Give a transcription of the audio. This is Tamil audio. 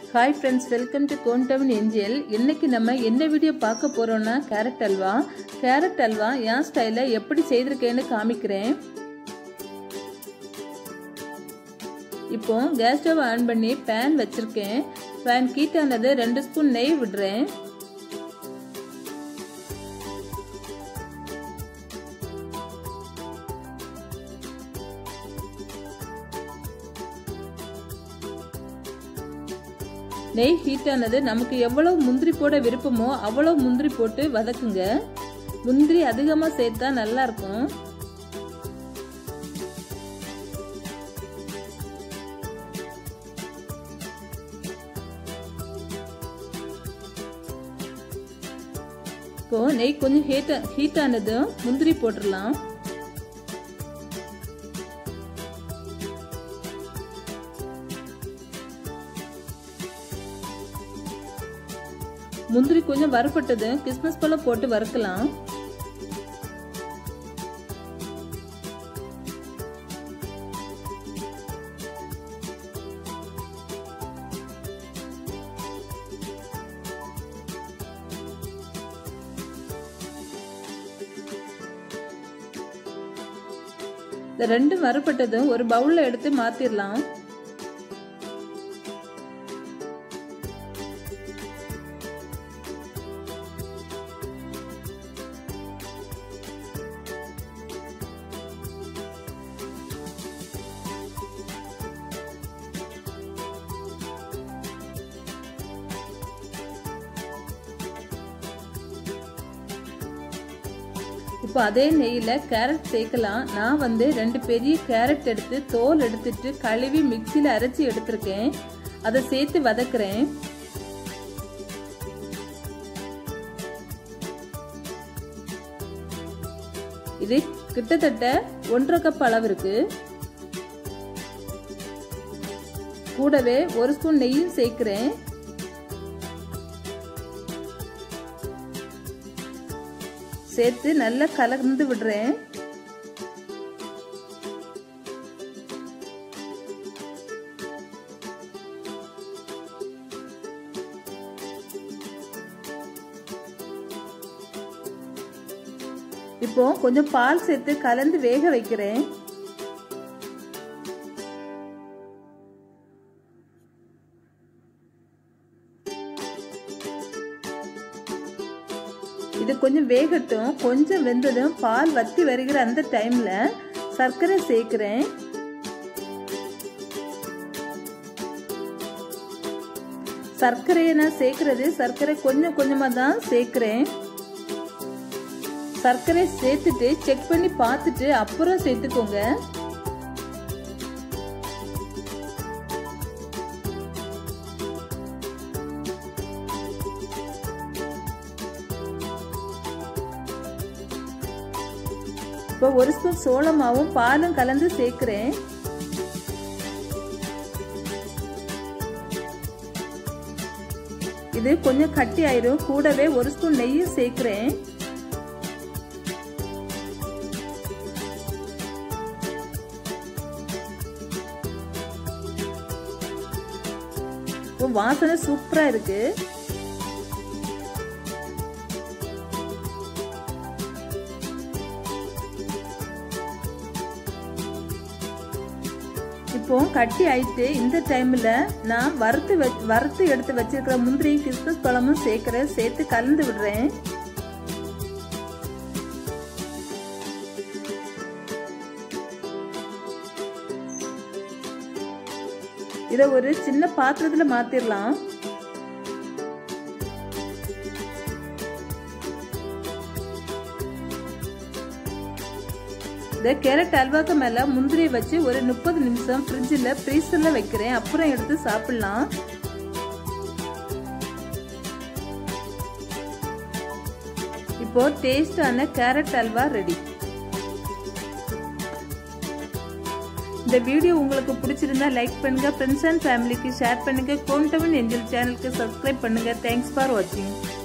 hi friends welcome to Kondavan Angel இன்னைக்கு நம்ம என்ன வீடியோ பார்க்க போறோம்னா கேரட் அல்வா கேரட் அல்வா என் ஸ்டைலில் எப்படி செய்திருக்கேன்னு காமிக்கிறேன் இப்போ கேஸ் ஸ்டவ் ஆன் பண்ணி பேன் வச்சிருக்கேன் பேன் ஹீட்டானது ரெண்டு ஸ்பூன் நெய் விடுறேன் நெய் ஹீட் ஆனது நமக்கு எவ்வளவு முந்திரி போட விருப்பமோ அவ்வளவு முந்திரி போட்டு வதக்குங்க முந்திரி அதிகமாக சேர்த்தா நல்லா இருக்கும் இப்போ நெய் கொஞ்சம் ஹீட் ஹீட் ஆனதும் முந்திரி போட்டுடலாம் முந்திரி கொஞ்சம் வறுப்பட்டது கிஸ்மஸ் பழம் போட்டு வறுக்கலாம் இந்த ரெண்டும் வறுப்பட்டதும் ஒரு பவுல்ல எடுத்து மாத்திரலாம் இப்போ அதே நெய்யில் கேரட் சேர்க்கலாம் நான் வந்து ரெண்டு பெரிய கேரட் எடுத்து தோல் எடுத்துட்டு கழுவி மிக்சியில் அரைச்சி எடுத்திருக்கேன் அதை சேர்த்து வதக்குறேன் இது கிட்டத்தட்ட ஒன்றரை கப் அளவு இருக்கு கூடவே ஒரு ஸ்பூன் நெய்யும் சேர்க்கிறேன் சேர்த்து நல்லா கலந்து விடுறேன் இப்போ கொஞ்சம் பால் சேர்த்து கலந்து வேக வைக்கிறேன் இது கொஞ்சம் வேகட்டும் கொஞ்சம் வெந்ததும் பால் வத்தி வருகிற அந்த டைம்ல சர்க்கரை சேர்க்கிறேன் சர்க்கரையை நான் சேர்க்கறது சர்க்கரை கொஞ்சம் கொஞ்சமா தான் சேர்க்கிறேன் சர்க்கரை சேர்த்துட்டு செக் பண்ணி பார்த்துட்டு அப்புறம் சேர்த்துக்கோங்க இப்போ ஒரு ஸ்பூன் சோளமாவும் பாலும் கலந்து சேர்க்கிறேன் இது கொஞ்சம் கட்டி ஆயிரும் கூடவே ஒரு ஸ்பூன் நெய்யும் சேர்க்கிறேன் வாசனை சூப்பரா இருக்கு இப்போ கட்டி ஆயிட்டு இந்த டைம்ல நான் வறுத்து வறுத்து எடுத்து வச்சிருக்கிற முந்திரி கிறிஸ்மஸ் பழமும் சேர்க்கிறேன் சேர்த்து கலந்து விடுறேன் இதை ஒரு சின்ன பாத்திரத்துல மாத்திரலாம் இந்த கேரட் அல்வாக்கு மேல முந்திரி வச்சு ஒரு முப்பது நிமிஷம் ஃப்ரிட்ஜில் ஃப்ரீசர்ல வைக்கிறேன் அப்புறம் எடுத்து சாப்பிடலாம் இப்போ டேஸ்டான கேரட் அல்வா ரெடி இந்த வீடியோ உங்களுக்கு பிடிச்சிருந்தா லைக் பண்ணுங்க ஃப்ரெண்ட்ஸ் அண்ட் ஃபேமிலிக்கு ஷேர் பண்ணுங்க கோன்டவன் ஏஞ்சல் சேனலுக்கு சப்ஸ்கிரைப் பண்ணுங்க தேங்க்ஸ் ஃபார் வாட்சிங்